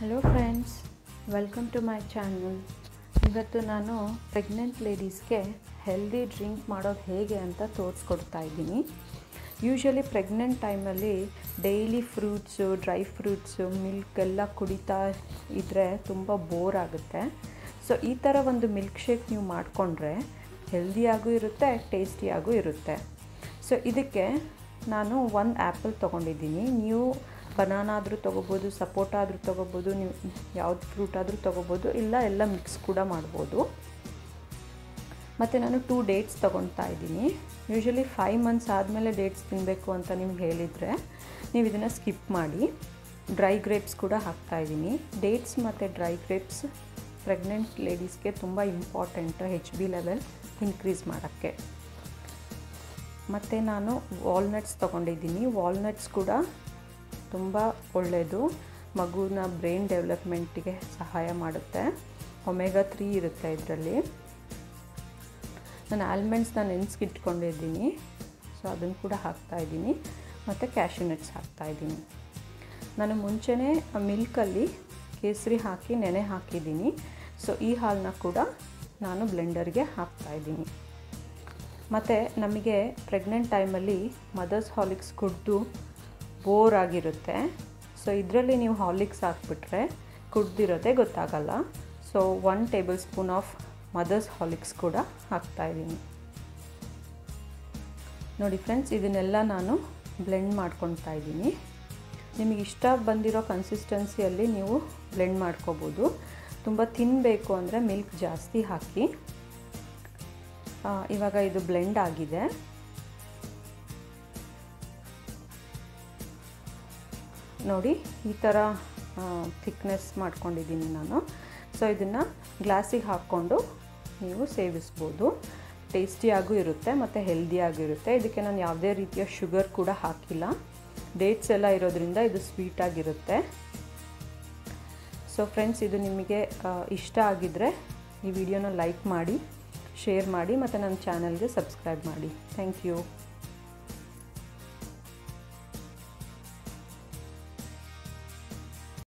hello friends welcome to my channel ಇವತ್ತು ನಾನು pregnant ಲೇಡೀಸ್ಗೆ healthy drink ಮಾಡೋದು ಹೇಗೆ ಅಂತ ತೋರಿಸ್ಕೊಡ್ತಾ ಇದ್ದೀನಿ ಯೂಶ್ವಲಿ ಪ್ರೆಗ್ನೆಂಟ್ ಟೈಮಲ್ಲಿ daily fruits dry fruits milk ಎಲ್ಲ ಕುಡಿತಾ ಇದ್ದರೆ ತುಂಬ ಬೋರ್ ಆಗುತ್ತೆ ಸೊ ಈ ಥರ ಒಂದು ಮಿಲ್ಕ್ ಶೇಕ್ ನೀವು ಮಾಡಿಕೊಂಡ್ರೆ ಹೆಲ್ದಿಯಾಗೂ ಇರುತ್ತೆ ಟೇಸ್ಟಿಯಾಗೂ ಇರುತ್ತೆ ಸೊ ಇದಕ್ಕೆ ನಾನು ಒಂದು ಆ್ಯಪಲ್ ತೊಗೊಂಡಿದ್ದೀನಿ ನೀವು ಬನಾನ ಆದರೂ ತೊಗೋಬೋದು ಸಪೋಟ ಆದರೂ ತೊಗೋಬೋದು ನೀವು ಯಾವ್ದು ಫ್ರೂಟ್ ಆದರೂ ತೊಗೋಬೋದು ಇಲ್ಲ ಎಲ್ಲ ಮಿಕ್ಸ್ ಕೂಡ ಮಾಡ್ಬೋದು ಮತ್ತು ನಾನು ಟೂ ಡೇಟ್ಸ್ ತೊಗೊಳ್ತಾ ಇದ್ದೀನಿ ಯೂಶ್ವಲಿ ಫೈವ್ ಮಂತ್ಸ್ ಆದಮೇಲೆ ಡೇಟ್ಸ್ ತಿನ್ನಬೇಕು ಅಂತ ನಿಮ್ಗೆ ಹೇಳಿದರೆ ನೀವು ಇದನ್ನು ಸ್ಕಿಪ್ ಮಾಡಿ ಡ್ರೈ ಗ್ರೇಪ್ಸ್ ಕೂಡ ಹಾಕ್ತಾಯಿದ್ದೀನಿ ಡೇಟ್ಸ್ ಮತ್ತು ಡ್ರೈ ಗ್ರೇಪ್ಸ್ ಪ್ರೆಗ್ನೆಂಟ್ ಲೇಡೀಸ್ಗೆ ತುಂಬ important H B level increase ಮಾಡೋಕ್ಕೆ ಮತ್ತು ನಾನು ವಾಲ್ನಟ್ಸ್ ತೊಗೊಂಡಿದ್ದೀನಿ ವಾಲ್ನಟ್ಸ್ ಕೂಡ ತುಂಬ ಒಳ್ಳೆಯದು ಮಗುನ ಬ್ರೈನ್ ಡೆವಲಪ್ಮೆಂಟಿಗೆ ಸಹಾಯ ಮಾಡುತ್ತೆ ಒಮೆಗಾ ತ್ರೀ ಇರುತ್ತೆ ಇದರಲ್ಲಿ ನಾನು ಆಲ್ಮಂಡ್ಸ್ನ ನೆನೆಸ್ಕಿಟ್ಕೊಂಡಿದ್ದೀನಿ ಸೊ ಅದನ್ನು ಕೂಡ ಹಾಕ್ತಾಯಿದ್ದೀನಿ ಮತ್ತು ಕ್ಯಾಶ್ಯೂ ನಟ್ಸ್ ಹಾಕ್ತಾಯಿದ್ದೀನಿ ನಾನು ಮುಂಚೆನೇ ಮಿಲ್ಕಲ್ಲಿ ಕೇಸರಿ ಹಾಕಿ ನೆನೆ ಹಾಕಿದ್ದೀನಿ ಸೊ ಈ ಹಾಲನ್ನ ಕೂಡ ನಾನು ಬ್ಲೆಂಡರ್ಗೆ ಹಾಕ್ತಾಯಿದ್ದೀನಿ ಮತ್ತು ನಮಗೆ ಪ್ರೆಗ್ನೆಂಟ್ ಟೈಮಲ್ಲಿ ಮದರ್ಸ್ ಹಾಲಿಕ್ಸ್ ಕುಡಿದು ಬೋರ್ ಆಗಿರುತ್ತೆ ಸೊ ಇದರಲ್ಲಿ ನೀವು ಹಾಲಿಕ್ಸ್ ಹಾಕ್ಬಿಟ್ರೆ ಕುಡ್ದಿರೋದೇ ಗೊತ್ತಾಗಲ್ಲ so one tablespoon of mother's Horlicks ಕೂಡ ಹಾಕ್ತಾಯಿದ್ದೀನಿ ನೋಡಿ ಫ್ರೆಂಡ್ಸ್ ಇದನ್ನೆಲ್ಲ ನಾನು ಬ್ಲೆಂಡ್ ಮಾಡ್ಕೊತಾ ಇದ್ದೀನಿ ನಿಮಗೆ ಇಷ್ಟ ಬಂದಿರೋ ಕನ್ಸಿಸ್ಟೆನ್ಸಿಯಲ್ಲಿ ನೀವು ಬ್ಲೆಂಡ್ ಮಾಡ್ಕೋಬೋದು ತುಂಬ ತಿನ್ನಬೇಕು ಅಂದರೆ ಮಿಲ್ಕ್ ಜಾಸ್ತಿ ಹಾಕಿ ಇವಾಗ ಇದು ಬ್ಲೆಂಡ್ ಆಗಿದೆ ನೋಡಿ ಈ ಥರ ಥಿಕ್ನೆಸ್ ಮಾಡ್ಕೊಂಡಿದ್ದೀನಿ ನಾನು ಸೊ ಇದನ್ನು ಗ್ಲಾಸಿಗೆ ಹಾಕ್ಕೊಂಡು ನೀವು ಸೇವಿಸ್ಬೋದು ಟೇಸ್ಟಿಯಾಗೂ ಇರುತ್ತೆ ಮತ್ತು ಹೆಲ್ದಿಯಾಗೂ ಇರುತ್ತೆ ಇದಕ್ಕೆ ನಾನು ಯಾವುದೇ ರೀತಿಯ ಶುಗರ್ ಕೂಡ ಹಾಕಿಲ್ಲ ಡೇಟ್ಸ್ ಎಲ್ಲ ಇರೋದ್ರಿಂದ ಇದು ಸ್ವೀಟಾಗಿರುತ್ತೆ ಸೊ ಫ್ರೆಂಡ್ಸ್ ಇದು ನಿಮಗೆ ಇಷ್ಟ ಆಗಿದ್ದರೆ ಈ ವಿಡಿಯೋನ ಲೈಕ್ ಮಾಡಿ ಶೇರ್ ಮಾಡಿ ಮತ್ತು ನನ್ನ ಚಾನಲ್ಗೆ ಸಬ್ಸ್ಕ್ರೈಬ್ ಮಾಡಿ ಥ್ಯಾಂಕ್ ಯು